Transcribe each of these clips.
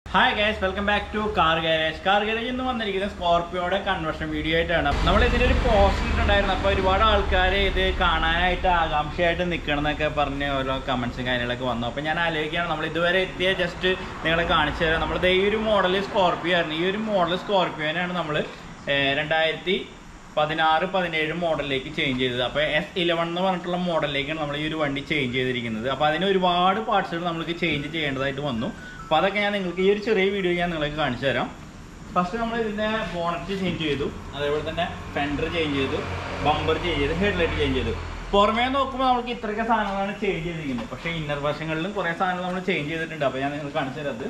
Hi guys welcome back to car garage car garage ഇന്ന് വന്നിരിക്കുന്നത് സ്കോർപ്പിയോയുടെ conversion video ആയിട്ടാണ് നമ്മൾ ഇതിലൊരു പോസ്റ്റ് ഇട്ടിട്ടുണ്ടായിരുന്നു അപ്പോൾ ഒരുപാട് ആൾക്കാർ ഇത് കാണാനായിട്ട് ആകാംക്ഷയായിട്ട് നിൽക്കണം എന്നൊക്കെ പറഞ്ഞ് ഓരോ കമൻസും കാര്യങ്ങളൊക്കെ വന്നു അപ്പോൾ ഞാൻ ആലോചിക്കുകയാണ് നമ്മൾ ഇതുവരെ എത്തിയ ജസ്റ്റ് നിങ്ങളെ കാണിച്ചു തരാം നമ്മൾ ഈ ഒരു മോഡൽ സ്കോർപ്പിയോ ആയിരുന്നു ഈ ഒരു മോഡൽ സ്കോർപ്പിയോനാണ് നമ്മൾ രണ്ടായിരത്തി പതിനാറ് പതിനേഴ് മോഡലിലേക്ക് ചേഞ്ച് ചെയ്തത് അപ്പോൾ എസ് ഇലവൻ എന്ന് പറഞ്ഞിട്ടുള്ള മോഡലിലേക്കാണ് നമ്മൾ ഈ ഒരു വണ്ടി ചേഞ്ച് ചെയ്തിരിക്കുന്നത് അപ്പോൾ അതിന് ഒരുപാട് പാർട്സുകൾ നമുക്ക് ചേഞ്ച് ചെയ്യേണ്ടതായിട്ട് വന്നു അപ്പോൾ അതൊക്കെ ഞാൻ നിങ്ങൾക്ക് ഈ ഒരു ചെറിയ വീഡിയോ ഞാൻ നിങ്ങൾക്ക് കാണിച്ചു തരാം ഫസ്റ്റ് നമ്മൾ ഇതിൻ്റെ ബോണറ്റ് ചേഞ്ച് ചെയ്തു അതേപോലെ തന്നെ ഫെൻഡർ ചേഞ്ച് ചെയ്തു ബമ്പർ ചേഞ്ച് ചെയ്തു ഹെഡ്ലൈറ്റ് ചേഞ്ച് ചെയ്തു പുറമേ നോക്കുമ്പോൾ നമുക്ക് ഇത്രയൊക്കെ സാധനങ്ങളാണ് ചേഞ്ച് ചെയ്തിരിക്കുന്നത് പക്ഷേ ഇന്നർ വശങ്ങളിലും കുറേ സാധനങ്ങൾ നമ്മൾ ചേഞ്ച് ചെയ്തിട്ടുണ്ട് അപ്പോൾ ഞാൻ നിങ്ങൾക്ക് കാണിച്ചു തരാം അത്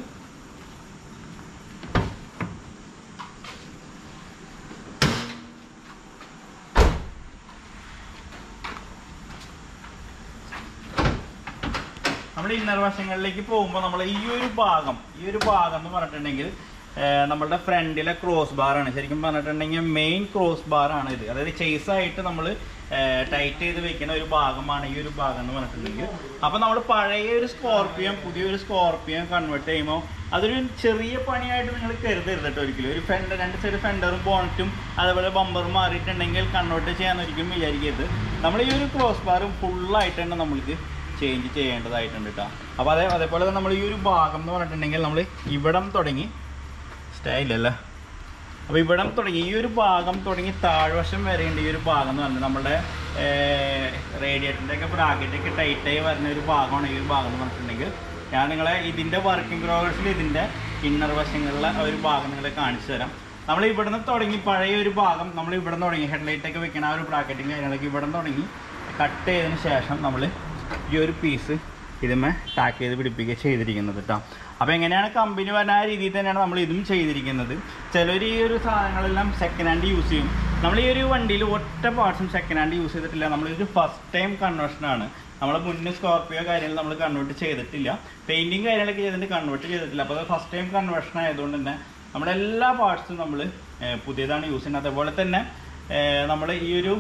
നമ്മൾ ഇന്നർ വശങ്ങളിലേക്ക് പോകുമ്പോൾ നമ്മൾ ഈ ഒരു ഭാഗം ഈ ഒരു ഭാഗം എന്ന് പറഞ്ഞിട്ടുണ്ടെങ്കിൽ ഏർ നമ്മളുടെ ഫ്രണ്ടിലെ ക്രോസ് ബാർ ആണ് ശരിക്കും പറഞ്ഞിട്ടുണ്ടെങ്കിൽ മെയിൻ ക്രോസ് ബാർ ആണ് ഇത് അതായത് ചേസ് ആയിട്ട് നമ്മൾ ടൈറ്റ് ചെയ്ത് വെക്കുന്ന ഒരു ഭാഗമാണ് ഈ ഒരു ഭാഗം എന്ന് പറഞ്ഞിട്ടുണ്ടെങ്കിൽ അപ്പൊ നമ്മൾ പഴയ ഒരു സ്കോർപ്പിയം പുതിയൊരു സ്കോർപ്പിയം കൺവേർട്ട് ചെയ്യുമ്പോൾ അതൊരു ചെറിയ പണിയായിട്ട് നിങ്ങൾ കരുതരുത് കേട്ടോ ഒരിക്കലും ഒരു ഫെൻഡർ രണ്ട് സൈഡ് ഫെൻഡറും ബോണറ്റും അതേപോലെ ബമ്പറും മാറിയിട്ടുണ്ടെങ്കിൽ കൺവേർട്ട് ചെയ്യാൻ ഒരിക്കലും വിചാരിക്കരുത് നമ്മൾ ഈ ഒരു ക്രോസ് ബാറും ഫുള്ളായിട്ട് തന്നെ നമ്മൾക്ക് ചേഞ്ച് ചെയ്യേണ്ടതായിട്ടുണ്ട് കേട്ടോ അപ്പോൾ അതേ അതേപോലെ തന്നെ നമ്മൾ ഈ ഒരു ഭാഗം എന്ന് പറഞ്ഞിട്ടുണ്ടെങ്കിൽ നമ്മൾ ഇവിടം തുടങ്ങി സ്റ്റൈലല്ല അപ്പോൾ ഇവിടം തുടങ്ങി ഈ ഒരു ഭാഗം തുടങ്ങി താഴ്വശം വരെയുണ്ട് ഈ ഒരു ഭാഗം എന്ന് പറഞ്ഞാൽ നമ്മുടെ റേഡിയേറ്ററിൻ്റെ ഒക്കെ ബ്രാക്കറ്റൊക്കെ ടൈറ്റായി വരുന്ന ഒരു ഭാഗമാണ് ഈ ഒരു ഭാഗം എന്ന് പറഞ്ഞിട്ടുണ്ടെങ്കിൽ ഞാൻ നിങ്ങളെ ഇതിൻ്റെ വർക്കിംഗ് പ്രോഗ്രസ്സിൽ ഇതിൻ്റെ ഇന്നർ വശങ്ങളിലെ ആ ഒരു ഭാഗം നിങ്ങളെ കാണിച്ചു തരാം നമ്മൾ ഇവിടുന്ന് തുടങ്ങി പഴയ ഒരു ഭാഗം നമ്മൾ ഇവിടെ തുടങ്ങി ഹെഡ്ലൈറ്റ് ഒക്കെ വെക്കണ ആ ഒരു ബ്രാക്കറ്റും കാര്യങ്ങളൊക്കെ ഇവിടെ തുടങ്ങി കട്ട് ചെയ്തതിന് ശേഷം നമ്മൾ ഈ ഒരു പീസ് ഇതുമേ ടാക്ക് ചെയ്ത് പിടിപ്പിക്കുക ചെയ്തിരിക്കുന്നത് കേട്ടോ അപ്പോൾ എങ്ങനെയാണ് കമ്പനി വരുന്ന ആ രീതിയിൽ തന്നെയാണ് നമ്മൾ ഇതും ചെയ്തിരിക്കുന്നത് ചിലർ ഈ ഒരു സാധനങ്ങളെല്ലാം സെക്കൻഡ് ഹാൻഡ് യൂസ് ചെയ്യും നമ്മൾ ഈ ഒരു വണ്ടിയിൽ ഒറ്റ പാർട്സും സെക്കൻഡ് ഹാൻഡ് യൂസ് ചെയ്തിട്ടില്ല നമ്മളിതൊരു ഫസ്റ്റ് ടൈം കൺവേർഷനാണ് നമ്മൾ മുന്നേ സ്കോർപ്പിയോ കാര്യങ്ങൾ നമ്മൾ കൺവേർട്ട് ചെയ്തിട്ടില്ല പെയിൻറ്റിങ് കാര്യങ്ങളൊക്കെ ചെയ്തിട്ട് കൺവേർട്ട് ചെയ്തിട്ടില്ല അപ്പോൾ അത് ഫസ്റ്റ് ടൈം കൺവേർഷൻ ആയതുകൊണ്ട് തന്നെ നമ്മുടെ എല്ലാ പാർട്സും നമ്മൾ പുതിയതാണ് യൂസ് ചെയ്യുന്നത് അതേപോലെ തന്നെ നമ്മൾ ഈ ഒരു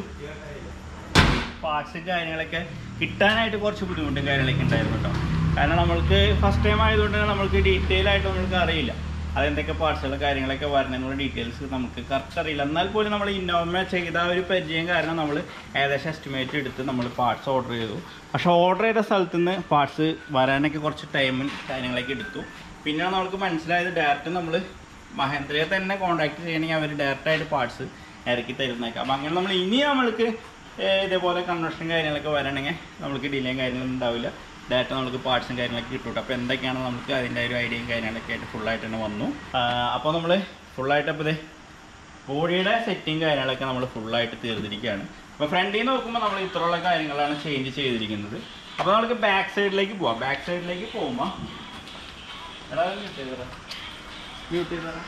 പാർട്സും കാര്യങ്ങളൊക്കെ കിട്ടാനായിട്ട് കുറച്ച് ബുദ്ധിമുട്ടും കാര്യങ്ങളൊക്കെ ഉണ്ടായിരുന്നു കേട്ടോ കാരണം നമ്മൾക്ക് ഫസ്റ്റ് ടൈം ആയതുകൊണ്ട് തന്നെ നമ്മൾക്ക് ഡീറ്റെയിൽ ആയിട്ട് നമ്മൾക്ക് അറിയില്ല അതെന്തൊക്കെ പാർട്സുകൾ കാര്യങ്ങളൊക്കെ വരുന്നതിനുള്ള ഡീറ്റെയിൽസ് നമുക്ക് കറക്റ്റ് അറിയില്ല എന്നാൽ പോലും നമ്മൾ ഇന്നോവ ചെയ്ത ആ ഒരു പരിചയം കാരണം നമ്മൾ ഏകദേശം എസ്റ്റിമേറ്റ് എടുത്ത് നമ്മൾ പാർട്സ് ഓർഡർ ചെയ്തു പക്ഷേ ഓർഡർ ചെയ്ത സ്ഥലത്ത് നിന്ന് പാർട്സ് വരാനൊക്കെ കുറച്ച് ടൈമും കാര്യങ്ങളൊക്കെ എടുത്തു പിന്നെയാണ് നമുക്ക് മനസ്സിലായത് ഡയറക്റ്റ് നമ്മൾ മഹേന്ദ്രയെ തന്നെ കോൺടാക്ട് ചെയ്യണമെങ്കിൽ അവർ ഡയറക്റ്റായിട്ട് പാർട്സ് ഇറക്കി തരുന്നേക്കാം അപ്പം അങ്ങനെ നമ്മൾ ഇനി നമ്മൾക്ക് ഏഹ് ഇതേപോലെ കൺവെർഷൻ കാര്യങ്ങളൊക്കെ വരണമെങ്കിൽ നമുക്ക് ഡിലേയും കാര്യങ്ങളൊന്നും ഉണ്ടാവില്ല ഡയറക്റ്റ് നമുക്ക് പാർട്സും കാര്യങ്ങളൊക്കെ കിട്ടും അപ്പോൾ എന്തൊക്കെയാണ് നമുക്ക് അതിൻ്റെ ഒരു ഐഡിയയും കാര്യങ്ങളൊക്കെ ആയിട്ട് ഫുള്ളായിട്ട് തന്നെ വന്നു അപ്പോൾ നമ്മൾ ഫുള്ളായിട്ട് അപ്പോൾ ഇത് ബോഡിയുടെ സെറ്റിങ് കാര്യങ്ങളൊക്കെ നമ്മൾ ഫുള്ളായിട്ട് തീർന്നിരിക്കുകയാണ് അപ്പോൾ ഫ്രണ്ടിൽ നിന്ന് നോക്കുമ്പോൾ നമ്മൾ ഇത്രയുള്ള കാര്യങ്ങളാണ് ചേഞ്ച് ചെയ്തിരിക്കുന്നത് അപ്പോൾ നമുക്ക് ബാക്ക് സൈഡിലേക്ക് പോവാം ബാക്ക് സൈഡിലേക്ക് പോകുമ്പോൾ എടാ മ്യൂട്ട് ചെയ്തടാ മ്യൂട്ട് ചെയ്തടാ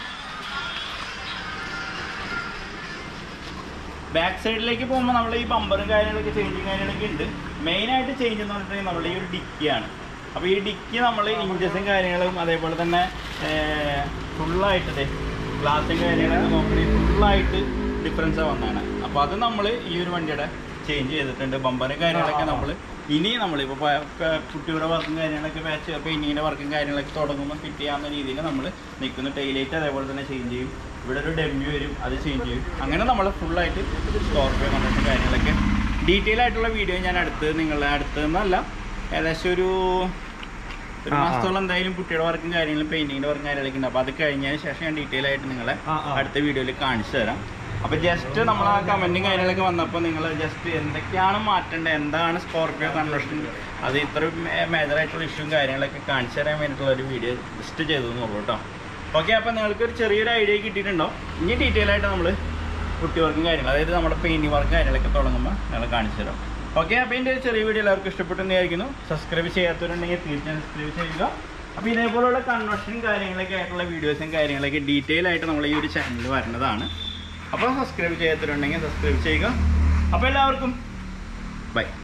ബാക്ക് സൈഡിലേക്ക് പോകുമ്പോൾ നമ്മൾ ഈ ബമ്പറും കാര്യങ്ങളൊക്കെ ചേഞ്ചും കാര്യങ്ങളൊക്കെ ഉണ്ട് മെയിനായിട്ട് ചേഞ്ച് എന്ന് പറഞ്ഞിട്ടുണ്ടെങ്കിൽ നമ്മുടെ ഈ ഒരു ഡിക്കിയാണ് അപ്പോൾ ഈ ഡിക്കി നമ്മൾ ഇഞ്ചസും കാര്യങ്ങളും അതേപോലെ തന്നെ ഫുള്ളായിട്ട് ഗ്ലാസും കാര്യങ്ങളൊക്കെ നോക്കണമെങ്കിൽ ഫുള്ളായിട്ട് ഡിഫറൻസ് വന്നതാണ് അപ്പോൾ അത് നമ്മൾ ഈ ഒരു വണ്ടിയുടെ ചേഞ്ച് ചെയ്തിട്ടുണ്ട് ബമ്പറും കാര്യങ്ങളൊക്കെ നമ്മൾ ഇനി നമ്മളിപ്പോൾ കുട്ടിയുടെ വർക്കും കാര്യങ്ങളൊക്കെ പാച്ച് പെയിൻറ്റിങ്ങിൻ്റെ വർക്കും കാര്യങ്ങളൊക്കെ തുടങ്ങുമ്പോൾ ഫിറ്റ് ചെയ്യാവുന്ന രീതിയിൽ നമ്മൾ നിൽക്കുന്ന ടൈലൈറ്റ് അതേപോലെ തന്നെ ചേഞ്ച് ചെയ്യും ഇവിടെ ഒരു ഡെമ്യു വരും അത് ചേഞ്ച് ചെയ്യും അങ്ങനെ നമ്മൾ ഫുള്ളായിട്ട് സ്കോർപ്പിയോ കണ്ടിട്ട് കാര്യങ്ങളൊക്കെ ഡീറ്റെയിൽ ആയിട്ടുള്ള വീഡിയോ ഞാൻ അടുത്ത് നിങ്ങളെ അടുത്തെന്നല്ല ഏകദേശം ഒരു ഒരു ആ, ആ. മാസത്തോളം എന്തായാലും കുട്ടിയുടെ വർക്കും കാര്യങ്ങളും പെയിന്റിങ്ങിന്റെ വർക്കും കാര്യങ്ങളൊക്കെ ഉണ്ട് അപ്പോൾ അത് കഴിഞ്ഞതിന് ശേഷം ഞാൻ ഡീറ്റെയിൽ ആയിട്ട് നിങ്ങളെ ആ, ആ. അടുത്ത വീഡിയോയിൽ കാണിച്ചു തരാം അപ്പോൾ ജസ്റ്റ് നമ്മൾ ആ കമന്റും കാര്യങ്ങളൊക്കെ വന്നപ്പോൾ നിങ്ങൾ ജസ്റ്റ് എന്തൊക്കെയാണ് മാറ്റേണ്ടത് എന്താണ് സ്കോർപ്പിയോ കൺവേർഷൻ അത് ഇത്ര മേജർ ആയിട്ടുള്ള ഇഷ്യൂവും കാര്യങ്ങളൊക്കെ കാണിച്ചു തരാൻ വേണ്ടിയിട്ടുള്ള ഒരു വീഡിയോ ജസ്റ്റ് ചെയ്തു എന്നുള്ളൂ കേട്ടോ ഓക്കെ അപ്പോൾ നിങ്ങൾക്ക് ഒരു ചെറിയൊരു ഐഡിയ കിട്ടിയിട്ടുണ്ടോ ഇനി ഡീറ്റെയിൽ ആയിട്ട് നമ്മൾ കുട്ടി വർക്കും കാര്യങ്ങൾ അതായത് നമ്മുടെ പെയിൻറ്റിങ് വർക്കും കാര്യങ്ങളൊക്കെ തുടങ്ങുമ്പോൾ നിങ്ങൾ കാണിച്ചു തരാം ഓക്കെ അപ്പോൾ ഇതിൻ്റെ ഒരു ചെറിയ വീഡിയോ എല്ലാവർക്കും ഇഷ്ടപ്പെട്ടെന്ന് വിചാരിക്കുന്നു സബ്സ്ക്രൈബ് ചെയ്യാത്തവരുണ്ടെങ്കിൽ തീർച്ചയായും സബ്സ്ക്രൈബ് ചെയ്യുക അപ്പോൾ ഇതേപോലുള്ള കൺവേർഷനും കാര്യങ്ങളൊക്കെ ആയിട്ടുള്ള വീഡിയോസും കാര്യങ്ങളൊക്കെ ഡീറ്റെയിൽ ആയിട്ട് നമ്മൾ ഈ ഒരു ചാനലിൽ വരുന്നതാണ് അപ്പോൾ സബ്സ്ക്രൈബ് ചെയ്യാത്തവരുണ്ടെങ്കിൽ സബ്സ്ക്രൈബ് ചെയ്യുക അപ്പോൾ എല്ലാവർക്കും ബൈ